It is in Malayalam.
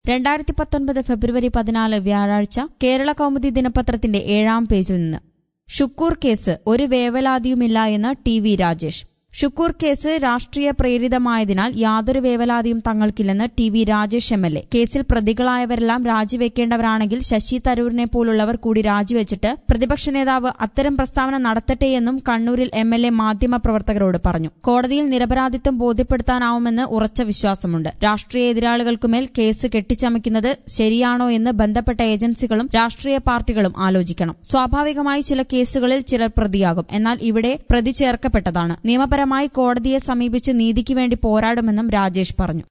രണ്ടായിരത്തി പത്തൊൻപത് ഫെബ്രുവരി പതിനാല് വ്യാഴാഴ്ച കേരള കൗമുദി ദിനപത്രത്തിന്റെ ഏഴാം പേജിൽ നിന്ന് ഷുക്കൂർ കേസ് ഒരു വേവലാതിയുമില്ല എന്ന് ടി വി രാജേഷ് ഷുക്കൂർ കേസ് രാഷ്ട്രീയ പ്രേരിതമായതിനാൽ യാതൊരു വേവലാതിയും തങ്ങൾക്കില്ലെന്ന് T V Rajesh M L A കേസിൽ പ്രതികളായവരെല്ലാം രാജിവെക്കേണ്ടവരാണെങ്കിൽ ശശി തരൂരിനെ പോലുള്ളവർ കൂടി രാജിവെച്ചിട്ട് പ്രതിപക്ഷ നേതാവ് അത്തരം പ്രസ്താവന നടത്തട്ടെയെന്നും കണ്ണൂരിൽ എം എൽ എ മാധ്യമപ്രവർത്തകരോട് പറഞ്ഞു കോടതിയിൽ നിരപരാധിത്വം ബോധ്യപ്പെടുത്താനാവുമെന്ന് ഉറച്ച വിശ്വാസമുണ്ട് രാഷ്ട്രീയ എതിരാളികൾക്കുമേൽ കേസ് കെട്ടിച്ചമയ്ക്കുന്നത് ശരിയാണോ എന്ന് ബന്ധപ്പെട്ട ഏജൻസികളും രാഷ്ട്രീയ പാർട്ടികളും ആലോചിക്കണം സ്വാഭാവികമായി ചില കേസുകളിൽ ചിലർ പ്രതിയാകും എന്നാൽ ഇവിടെ പ്രതി ചേർക്കപ്പെട്ടതാണ് നിയമപരമായി കോടതിയെ സമീപിച്ച് നീതിക്ക് വേണ്ടി പോരാടുമെന്നും രാജേഷ് പറഞ്ഞു